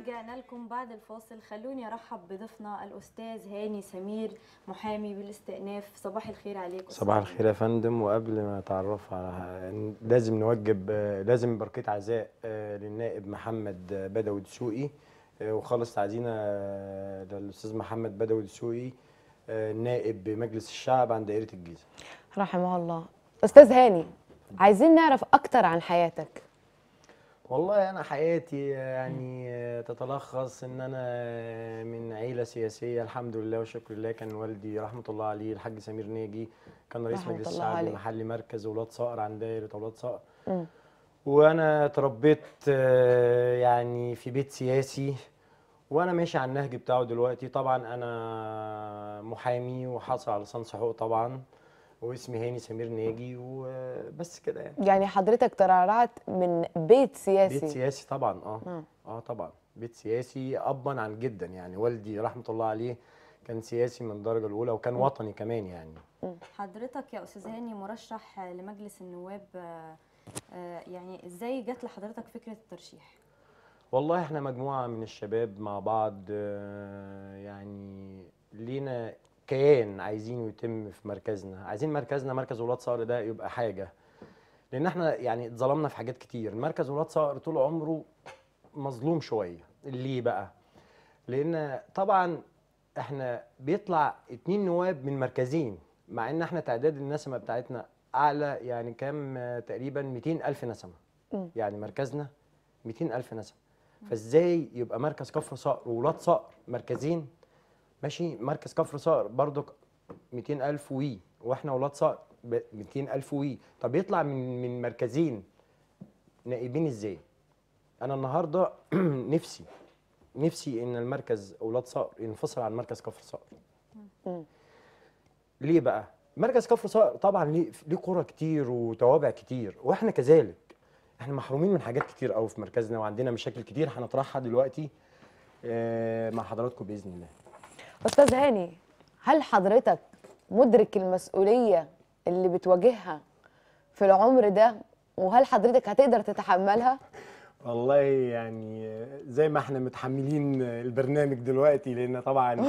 ورجعنا لكم بعد الفاصل خلوني ارحب بضيفنا الاستاذ هاني سمير محامي بالاستئناف صباح الخير عليكم صباح الخير يا فندم وقبل ما اتعرف على لازم نوجب لازم بركة عزاء آه، للنائب محمد بدوي دسوقي آه، وخالص تعزينا آه، للاستاذ محمد بدوي دسوقي آه، نائب بمجلس الشعب عن دائرة الجيزة رحمه الله استاذ هاني عايزين نعرف اكتر عن حياتك والله انا حياتي يعني تتلخص ان انا من عيله سياسيه الحمد لله والشكر لله كان والدي رحمه الله عليه الحاج سمير ناجي كان رئيس رحمة مجلس الله الشعب عليه. المحلي مركز اولاد صقر عن دايره اولاد صقر مم. وانا اتربيت آه، يعني في بيت سياسي وانا ماشي على النهج بتاعه دلوقتي طبعا انا محامي وحاصل على لسان حقوق طبعا واسمي هاني سمير ناجي وبس كده يعني يعني حضرتك ترعرعت من بيت سياسي بيت سياسي طبعا اه مم. اه طبعا بيت سياسي ابا عن جدا يعني والدي رحمه الله عليه كان سياسي من الدرجه الاولى وكان وطني كمان يعني حضرتك يا استاذ هاني مرشح لمجلس النواب آه، آه، يعني ازاي جت لحضرتك فكره الترشيح والله احنا مجموعه من الشباب مع بعض آه، يعني لينا كيان عايزينه يتم في مركزنا عايزين مركزنا مركز ولاد صقر ده يبقى حاجه لان احنا يعني اتظلمنا في حاجات كتير مركز ولاد صقر طول عمره مظلوم شويه ليه بقى لان طبعا احنا بيطلع اتنين نواب من مركزين مع ان احنا تعداد النسمه بتاعتنا اعلى يعني كام آه، تقريبا 200 الف نسمه مم. يعني مركزنا 200 الف نسمه فازاي يبقى مركز كفر صقر وولاد صقر مركزين ماشي مركز كفر صقر برضك 200 الف وي واحنا ولاد صقر ب 200 الف وي طب يطلع من من مركزين نائبين ازاي انا النهارده نفسي نفسي ان المركز اولاد صقر ينفصل عن مركز كفر صقر مم. ليه بقى مركز كفر صقر طبعا ليه ليه قرى كتير وتوابع كتير واحنا كذلك احنا محرومين من حاجات كتير قوي في مركزنا وعندنا مشاكل كتير هنطرحها دلوقتي آه، مع حضراتكم باذن الله استاذ هاني هل حضرتك مدرك المسؤوليه اللي بتواجهها في العمر ده وهل حضرتك هتقدر تتحملها والله يعني زي ما احنا متحملين البرنامج دلوقتي لان طبعا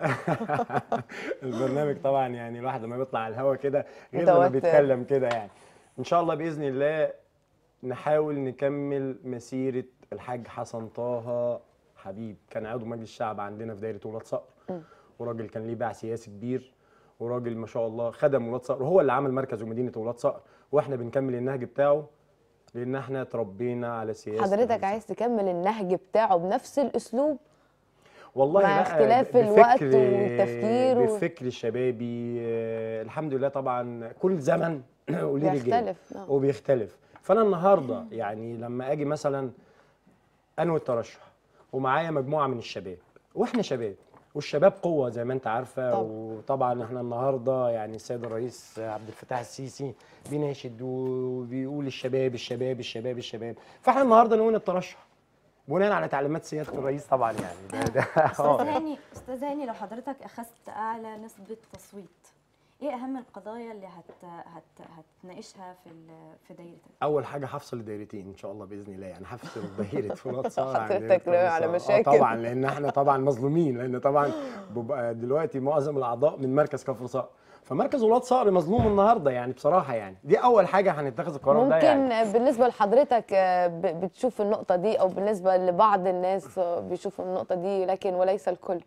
البرنامج طبعا يعني الواحد لما بيطلع على الهوا كده غير لما متوتر. بيتكلم كده يعني ان شاء الله باذن الله نحاول نكمل مسيره الحاج حسن طه حبيب كان عضو مجلس الشعب عندنا في دايره ولاد صقر م. وراجل كان ليه باع سياسي كبير وراجل ما شاء الله خدم ولاد صقر وهو اللي عمل مركز ومدينه ولاد صقر واحنا بنكمل النهج بتاعه لان احنا اتربينا على سياسه حضرتك الرئيس. عايز تكمل النهج بتاعه بنفس الاسلوب والله مع بقى اختلاف ب- الوقت بفكر- والتفكير و- بالفكر الشبابي آه، الحمد لله طبعا كل زمن وليه رجال بيختلف نعم. وبيختلف فانا النهارده يعني لما اجي مثلا انوي الترشح ومعايا مجموعه من الشباب واحنا شباب والشباب قوه زي ما انت عارفه طبعا. وطبعا احنا النهارده يعني السيد الرئيس عبد الفتاح السيسي بيناشد وبيقول الشباب الشباب الشباب الشباب فاحنا النهارده نقول الترشح بناء على تعليمات سياده الرئيس طبعا يعني ده, ده استاذ آه. هاني استاذ هاني لو حضرتك اخذت اعلى نسبه تصويت ايه اهم القضايا اللي هت... هت... هتناقشها في ال... في دايرتك اول حاجه هفصل دايرتين ان شاء الله باذن الله يعني هفصل دايره فولاد صقر عن حضرتك دايرة ناوي فولاد على صقر. مشاكل. اه طبعا لان احنا طبعا مظلومين لان طبعا بيبقى دلوقتي معظم الاعضاء من مركز كفر صقر فمركز ولاد صقر مظلوم النهارده يعني بصراحه يعني دي اول حاجه هنتخذ القرار ده ممكن يعني بالنسبه لحضرتك آه، ب- بتشوف النقطه دي او بالنسبه لبعض الناس آه، بيشوفوا النقطه دي لكن وليس الكل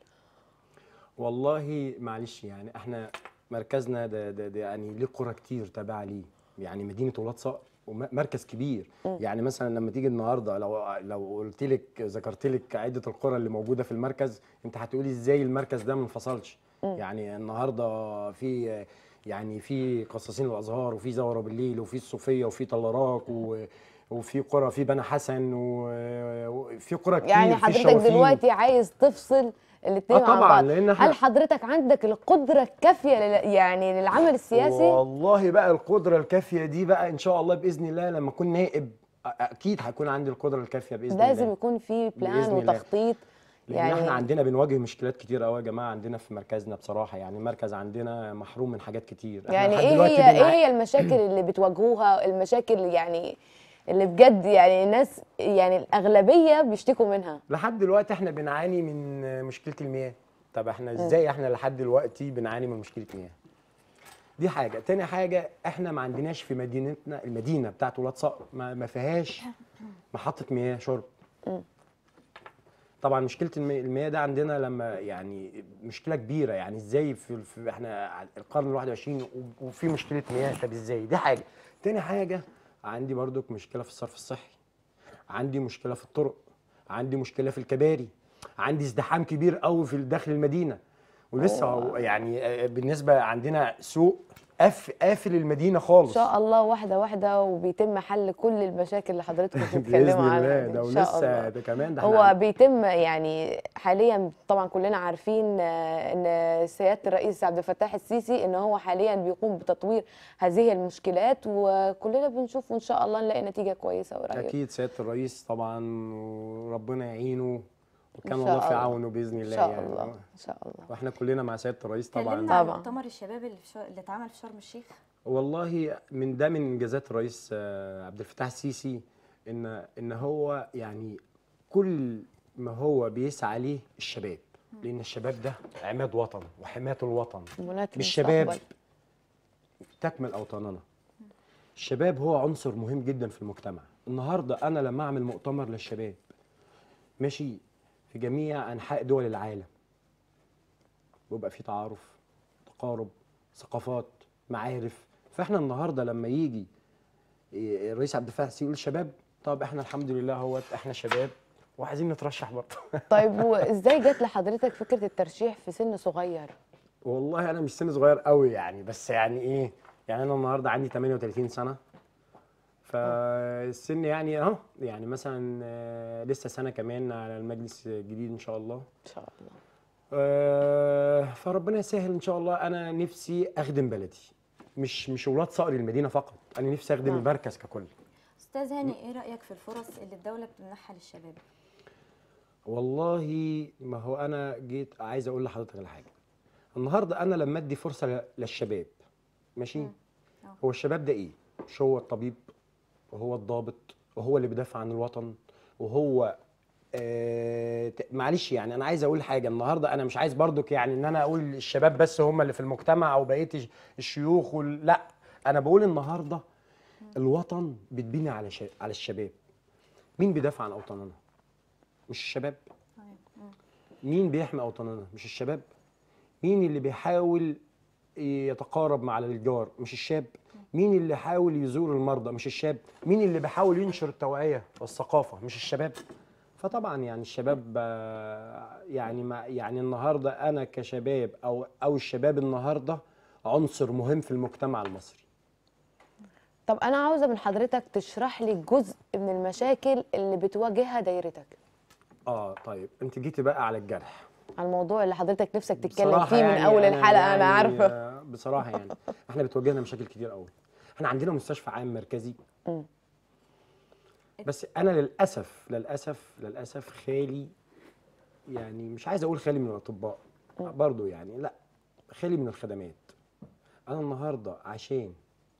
والله معلش يعني احنا مركزنا ده, ده, ده يعني ليه قرى كتير تابعه ليه يعني مدينه ولاد صقر ومركز كبير يعني مثلا لما تيجي النهارده لو لو قلت لك ذكرت لك عده القرى اللي موجوده في المركز انت هتقولي ازاي المركز ده ما انفصلش يعني النهارده في يعني في قصاصين الازهار وفي زهره بالليل وفي الصوفيه وفي طلاراك و وفي قرى في بني حسن و- وفي قرى كتير يعني في حضرتك الشوافين. دلوقتي عايز تفصل الاثنين آه عن طبعاً، بعض لأن إحنا- هل حضرتك عندك القدره الكافيه لل... يعني للعمل السياسي والله بقى القدره الكافيه دي بقى ان شاء الله باذن الله لما اكون نائب أ- اكيد هيكون عندي القدره الكافيه باذن لازم الله يكون في بلان بإذن الله. وتخطيط لان يعني احنا عندنا بنواجه مشكلات كتير قوي يا جماعه عندنا في مركزنا بصراحه يعني المركز عندنا محروم من حاجات كتير إحنا يعني لحد ايه دلوقتي هي بنع- ايه هي المشاكل اللي بتواجهوها المشاكل يعني اللي بجد يعني الناس يعني الاغلبيه بيشتكوا منها لحد دلوقتي احنا بنعاني من مشكله المياه طب احنا ازاي احنا لحد دلوقتي بنعاني من مشكله مياه دي حاجه تاني حاجه احنا ما عندناش في مدينتنا المدينه بتاعت ولاد صقر ما, ما فيهاش محطه مياه شرب طبعا مشكله المي- المياه ده عندنا لما يعني مشكله كبيره يعني ازاي في, في احنا على القرن ال 21 و- وفي مشكله مياه طب ازاي دي حاجه تاني حاجه عندي برضك مشكله في الصرف الصحي عندي مشكله في الطرق عندي مشكله في الكباري عندي ازدحام كبير قوي في داخل المدينه ولسه هو يعني آه، بالنسبه عندنا سوق قاف قافل المدينه ان خالص شاء الله واحده واحده وبيتم حل كل المشاكل اللي حضرتك باذن بتتكلموا عنها الله دي ده ان شاء ولسه الله ده كمان ده هو احنا بيتم يعني حاليا طبعا كلنا عارفين آه، ان سياده الرئيس عبد الفتاح السيسي ان هو حاليا بيقوم بتطوير هذه المشكلات وكلنا بنشوف وان شاء الله نلاقي نتيجه كويسه قريب اكيد سياده الرئيس طبعا وربنا يعينه وكان إن الله شاء في الله. عونه باذن ان الله شاء يعني الله ان شاء الله واحنا كلنا مع سياده الرئيس كلمنا طبعا عن طبعاً. مؤتمر الشباب اللي, في شر... اللي اتعمل في شرم الشيخ والله من ده من انجازات الرئيس آه، عبد الفتاح السيسي ان ان هو يعني كل ما هو بيسعى ليه الشباب لان الشباب ده عماد وطن وحمايه الوطن بنات بالشباب المستقبل. تكمل اوطاننا الشباب هو عنصر مهم جدا في المجتمع النهارده انا لما اعمل مؤتمر للشباب ماشي في جميع انحاء دول العالم ويبقى في تعارف تقارب ثقافات معارف فاحنا النهارده لما يجي إيه، الرئيس عبد الفتاح السيسي يقول الشباب طب احنا الحمد لله هو احنا شباب وعايزين نترشح برضه طيب وازاي جت لحضرتك فكره الترشيح في سن صغير والله انا مش سن صغير قوي يعني بس يعني ايه يعني انا النهارده عندي 38 سنه فالسن يعني اهو يعني مثلا آه، لسه سنه كمان على المجلس الجديد ان شاء الله ان شاء الله آه، فربنا يسهل ان شاء الله انا نفسي اخدم بلدي مش مش ولاد صقر المدينه فقط انا نفسي اخدم نعم. المركز ككل استاذ هاني ايه رايك في الفرص اللي الدوله بتمنحها للشباب والله ما هو انا جيت عايز اقول لحضرتك على حاجه النهارده انا لما ادي فرصه ل- للشباب ماشي مم. آه. هو الشباب ده ايه مش هو الطبيب وهو الضابط وهو اللي بيدافع عن الوطن وهو آه ت- معلش يعني انا عايز اقول حاجه النهارده انا مش عايز برضك يعني ان انا اقول الشباب بس هم اللي في المجتمع او بقيه الش- الشيوخ وال... لا انا بقول النهارده الوطن بيتبني على ش... على الشباب مين بيدافع عن اوطاننا مش الشباب تمام مم. مين بيحمي اوطاننا مش الشباب مين اللي بيحاول يتقارب مع الجار مش الشاب مين اللي حاول يزور المرضى مش الشاب مين اللي بيحاول ينشر التوعية والثقافة مش الشباب فطبعا يعني الشباب آه، يعني ما يعني النهارده انا كشباب او او الشباب النهارده عنصر مهم في المجتمع المصري طب انا عاوزه من حضرتك تشرح لي جزء من المشاكل اللي بتواجهها دايرتك اه طيب انت جيتي بقى على الجرح على الموضوع اللي حضرتك نفسك تتكلم بصراحة فيه من يعني اول الحلقه انا يعني عارفه آه، بصراحه يعني احنا بتواجهنا مشاكل كتير قوي احنا عندنا مستشفى عام مركزي مم. بس انا للاسف للاسف للاسف خالي يعني مش عايز اقول خالي من الاطباء برضو يعني لا خالي من الخدمات انا النهارده عشان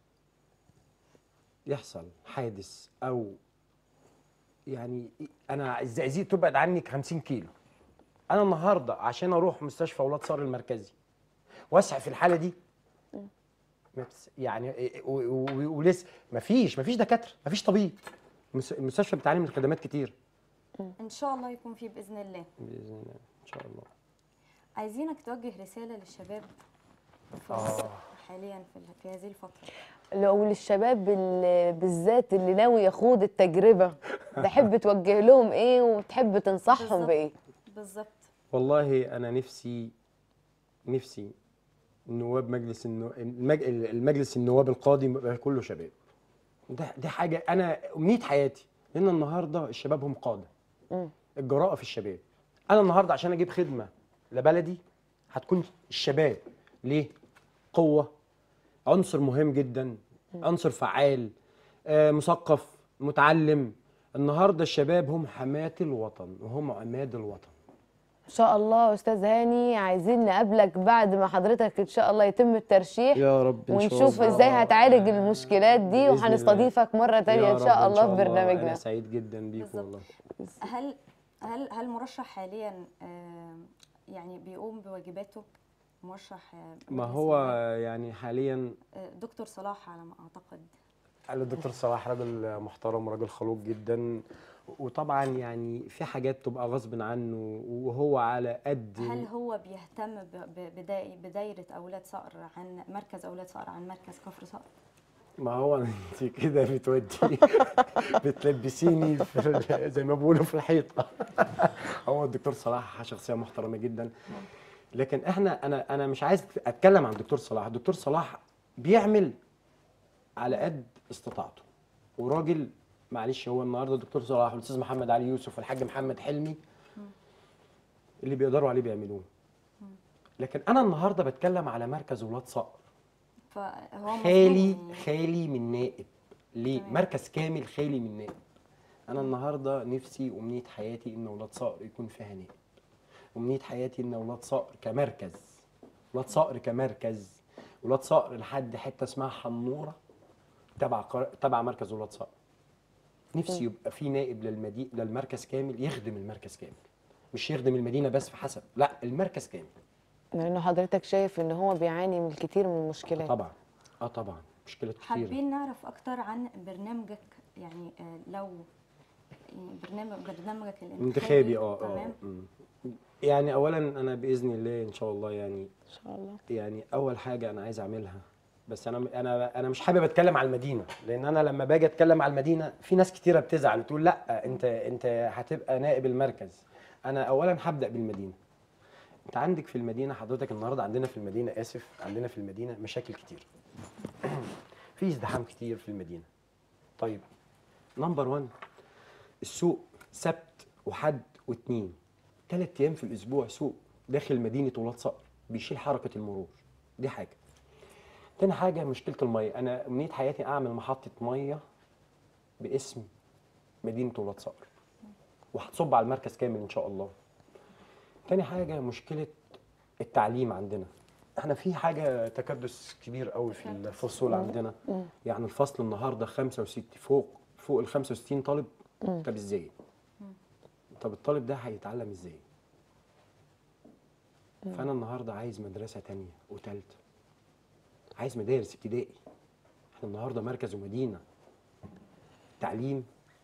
يحصل حادث او يعني انا الزقازيق تبعد عني 50 كيلو انا النهارده عشان اروح مستشفى ولاد صقر المركزي واسعى في الحاله دي مفس- يعني إيه- و- و- ولسه مفيش مفيش دكاتره مفيش طبيب المس- المستشفى بتعاني من خدمات كتير ان شاء الله يكون في باذن الله باذن الله ان شاء الله عايزينك توجه رساله للشباب في آه. مصر حاليا في ال- في هذه الفتره لو للشباب اللي بالذات اللي ناوي يخوض التجربه تحب توجه لهم ايه وتحب تنصحهم بالظبط. بايه بالظبط والله انا نفسي نفسي نواب مجلس النو... المج... المجلس النواب القادم يبقى كله شباب ده دي حاجه انا امنيه حياتي لان النهارده الشباب هم قاده مم. الجراءه في الشباب انا النهارده عشان اجيب خدمه لبلدي هتكون الشباب ليه قوه عنصر مهم جدا عنصر فعال آه، مثقف متعلم النهارده الشباب هم حماة الوطن وهم عماد الوطن ان شاء الله استاذ هاني عايزين نقابلك بعد ما حضرتك ان شاء الله يتم الترشيح يا رب إن شاء ونشوف الله. ازاي هتعالج المشكلات دي بإذن الله. وهنستضيفك مره تانية يا ان رب شاء الله في انا برنامجنا سعيد جدا بيك بالظبط. والله هل هل هل مرشح حاليا آه، يعني بيقوم بواجباته مرشح آه، ما مجلس هو النواب؟ يعني حاليا آه، دكتور صلاح على ما اعتقد الدكتور صلاح راجل محترم وراجل خلوق جدا وطبعا يعني في حاجات تبقى غصب عنه وهو على قد هل هو بيهتم ب- ب- بداي- بدايره اولاد صقر عن مركز اولاد صقر عن مركز كفر صقر ما هو انت كده بتودي بتلبسيني في ال- زي ما بيقولوا في الحيطه هو الدكتور صلاح شخصيه محترمه جدا لكن احنا انا انا مش عايز اتكلم عن الدكتور صلاح الدكتور صلاح بيعمل على قد استطاعته وراجل معلش هو النهارده الدكتور صلاح والاستاذ محمد علي يوسف والحاج محمد حلمي اللي بيقدروا عليه بيعملوه لكن انا النهارده بتكلم على مركز ولاد صقر فهو خالي مظلوم يعني. خالي من نائب ليه تمام. مركز كامل خالي من نائب انا النهارده نفسي وامنيه حياتي ان اولاد صقر يكون فيها نائب امنيه حياتي ان اولاد صقر كمركز ولاد صقر كمركز ولاد صقر لحد حته اسمها حنوره تبع قر... تبع مركز ولاد صقر نفسي يبقى في نائب للمدي... للمركز كامل يخدم المركز كامل مش يخدم المدينه بس في حسب لا المركز كامل لانه حضرتك شايف ان هو بيعاني من الكثير من المشكلات طبعا اه طبعا مشكلة كتير حابين نعرف اكتر عن برنامجك يعني آه، لو يعني برنامج برنامجك الانتخابي انتخابي اه اه تمام مم. يعني اولا انا باذن الله ان شاء الله يعني ان شاء الله يعني اول حاجه انا عايز اعملها بس انا انا انا مش حابب اتكلم على المدينه لان انا لما باجي اتكلم على المدينه في ناس كتيره بتزعل وتقول لا انت انت هتبقى نائب المركز انا اولا هبدا بالمدينه انت عندك في المدينه حضرتك النهارده عندنا في المدينه اسف عندنا في المدينه مشاكل كتير في ازدحام كتير في المدينه طيب نمبر 1 السوق سبت وحد واثنين ثلاث ايام في الاسبوع سوق داخل مدينه ولاد صقر بيشيل حركه المرور دي حاجه تاني حاجه مشكله الميه انا امنيه حياتي اعمل محطه ميه باسم مدينه ولاد صقر وهتصب على المركز كامل ان شاء الله تاني حاجه مشكله التعليم عندنا احنا في حاجه تكدس كبير قوي في الفصول عندنا يعني الفصل النهارده 65 فوق فوق ال 65 طالب طب ازاي طب الطالب ده هيتعلم ازاي فانا النهارده عايز مدرسه تانية وتالتة عايز مدارس ابتدائي احنا النهارده مركز ومدينه تعليم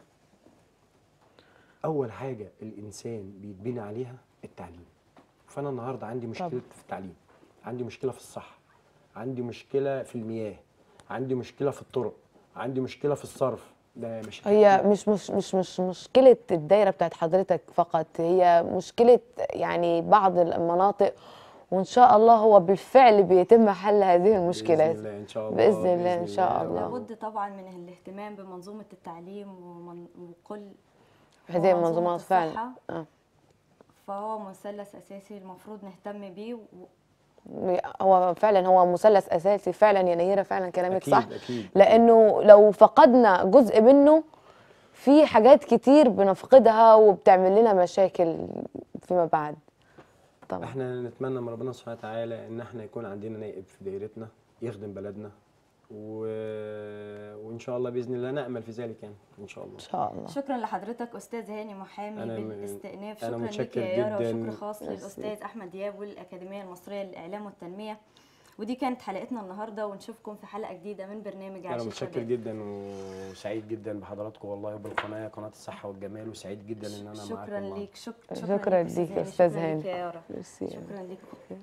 اول حاجه الانسان بيتبني عليها التعليم فانا النهارده عندي مشكله طبعا. في التعليم عندي مشكله في الصحه عندي مشكله في المياه عندي مشكله في الطرق عندي مشكله في الصرف ده مشاكل هي كتير. مش مش مش مش مشكله الدايره بتاعت حضرتك فقط هي مشكله يعني بعض المناطق وان شاء الله هو بالفعل بيتم حل هذه المشكلات باذن الله ان شاء الله بإذن الله إن شاء الله. لابد طبعا من الاهتمام بمنظومه التعليم ومن وكل هذه ومنظومة المنظومات فعلا الصحة. آه. فهو مثلث اساسي المفروض نهتم بيه و... هو فعلا هو مثلث اساسي فعلا يا نيره فعلا كلامك أكيد، صح أكيد. لانه لو فقدنا جزء منه في حاجات كتير بنفقدها وبتعمل لنا مشاكل فيما بعد طبعا احنا نتمنى من ربنا سبحانه وتعالى ان احنا يكون عندنا نائب في دايرتنا يخدم بلدنا و... وان شاء الله باذن الله نامل في ذلك يعني ان شاء الله ان شاء الله شكرا لحضرتك استاذ هاني محامي أنا م- بالاستئناف أنا شكرا ليك متشكر يا يارا جداً. وشكر خاص ميرسي. للاستاذ احمد دياب والاكاديميه المصريه للاعلام والتنميه ودي كانت حلقتنا النهارده ونشوفكم في حلقه جديده من برنامج انا عيش متشكر الشباب جدا وسعيد جدا بحضراتكم والله وبالقناه قناه الصحه والجمال وسعيد جدا ان انا معاكم شكرا النهاردة. ليك شك... شكراً ليك ليك يا أستاذ شكرا هاني. ليك يا يارا ميرسي. شكرا ليك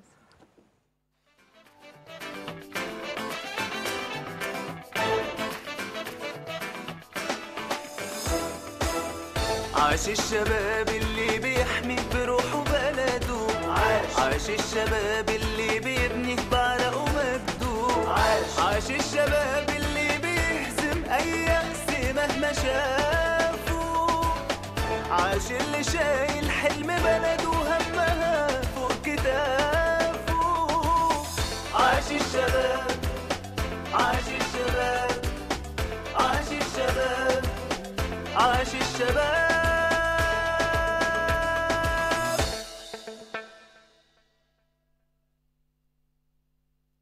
عاش الشباب اللي بيحمي بروحه بلده عاش عاش الشباب اللي بيبني بعرقه ومجده عاش عاش الشباب اللي بيهزم اي يأس مهما شافوا عاش اللي شايل حلم بلده همها فوق كتافه عاش الشباب عاش الشباب عاش الشباب عاش الشباب